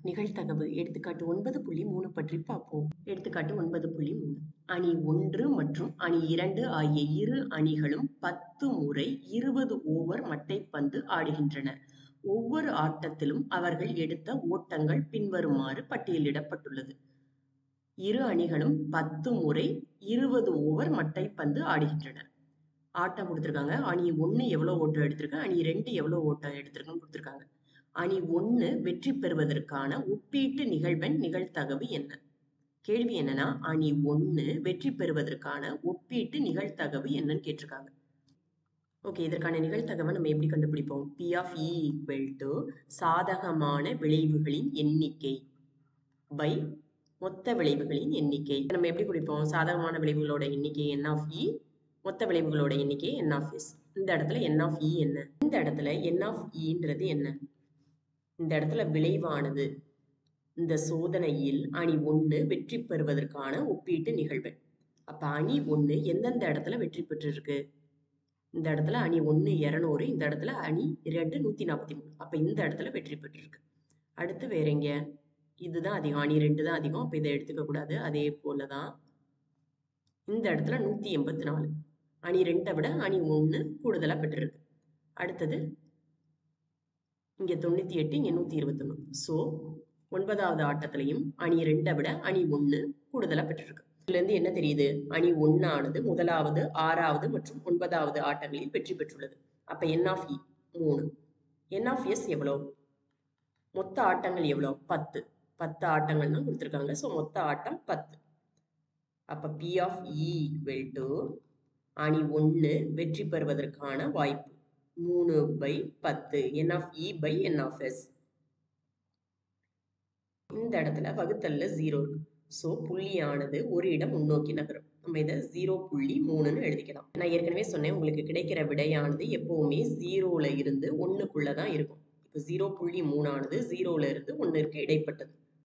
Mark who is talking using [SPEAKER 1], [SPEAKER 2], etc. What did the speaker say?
[SPEAKER 1] நிகழ்தகவு எடுத்துக்காட்டு ஒன்பது புள்ளி மூணு பற்றி பார்ப்போம் எடுத்துக்காட்டு ஒன்பது புள்ளி மூணு அணி ஒன்று மற்றும் அணி இரண்டு ஆகிய இரு அணிகளும் பத்து முறை இருபது ஓவர் மட்டைப்பந்து ஆடுகின்றன ஒவ்வொரு ஆட்டத்திலும் அவர்கள் எடுத்த ஓட்டங்கள் பின்வருமாறு பட்டியலிடப்பட்டுள்ளது இரு அணிகளும் பத்து முறை இருபது ஓவர் மட்டைப்பந்து ஆடுகின்றன ஆட்டம் கொடுத்துருக்காங்க அணி ஒன்று எவ்வளோ ஓட்டம் எடுத்திருக்கு அணி ரெண்டு எவ்வளோ ஓட்டம் எடுத்திருக்குன்னு கொடுத்துருக்காங்க அணி ஒன்று வெற்றி பெறுவதற்கான ஒப்பீட்டு நிகழ்வெண் நிகழ்தகவு என்ன கேள்வி என்னன்னா அணி ஒன்று வெற்றி பெறுவதற்கான ஒப்பீட்டு நிகழ்தகவு என்னன்னு கேட்டிருக்காங்க ஓகே இதற்கான நிகழ்தகவை நம்ம எப்படி கண்டுபிடிப்போம் P of E equal to சாதகமான விளைவுகளின் எண்ணிக்கை பை மொத்த விளைவுகளின் எண்ணிக்கை நம்ம எப்படி குறிப்போம் சாதகமான விளைவுகளோட எண்ணிக்கை என் ஆஃப் இ மொத்த விளைவுகளோட எண்ணிக்கை என் ஆஃப் எஸ் இந்த இடத்துல என் ஆஃப் இ என்ன இந்த இடத்துல என் ஆஃப் இன்றது என்ன இந்த இடத்துல விளைவானது இந்த சோதனையில் அணி ஒன்று வெற்றி பெறுவதற்கான ஒப்பீட்டு நிகழ்வு அப்ப அணி ஒன்று எந்தெந்த இடத்துல வெற்றி பெற்றிருக்கு இந்த இடத்துல அணி ஒன்று இரநூறு இந்த இடத்துல அணி இரண்டு நூத்தி நாற்பத்தி மூணு அப்ப இந்த இடத்துல வெற்றி பெற்றிருக்கு அடுத்து வேற எங்க இதுதான் அதிகம் அணி ரெண்டு தான் அதிகம் அப்ப இதை எடுத்துக்க கூடாது அதே போலதான் இந்த இடத்துல நூத்தி எண்பத்தி நாலு அணி ரெண்டை விட அணி ஒன்று கூடுதலா பெற்றிருக்கு அடுத்தது இங்க தொண்ணூத்தி எட்டு இங்க நூத்தி இருபத்தொன்னு ஸோ ஒன்பதாவது ஆட்டத்திலையும் அணி ரெண்டை விட அணி ஒன்று கூடுதலா பெற்றிருக்கு இதுல இருந்து என்ன தெரியுது அணி ஒன்னானது முதலாவது ஆறாவது மற்றும் ஒன்பதாவது ஆட்டங்களில் வெற்றி பெற்றுள்ளது அப்ப என் ஆஃப் இ மூணு என் ஆஃப் எஸ் எவ்வளோ மொத்த ஆட்டங்கள் எவ்வளோ பத்து பத்து ஆட்டங்கள் தான் கொடுத்துருக்காங்க ஸோ மொத்த ஆட்டம் பத்து அப்ப P of E equal to அணி ஒன்று வெற்றி பெறுவதற்கான வாய்ப்பு மூணு பை பத்து N of E by N of S இந்த இடத்துல வகுத்தல்ல ஜீரோ இருக்கு ஸோ புள்ளியானது ஒரு இடம் முன்னோக்கி நகரும் நம்ம இதை ஜீரோ புள்ளி மூணுன்னு எழுதிக்கலாம் நான் ஏற்கனவே சொன்னேன் உங்களுக்கு கிடைக்கிற விடையானது எப்பவுமே ஜீரோல இருந்து ஒன்றுக்குள்ள தான் இருக்கும் இப்போ ஜீரோ புள்ளி மூணானது ஜீரோல இருந்து ஒன்றுக்கு இடைப்பட்டது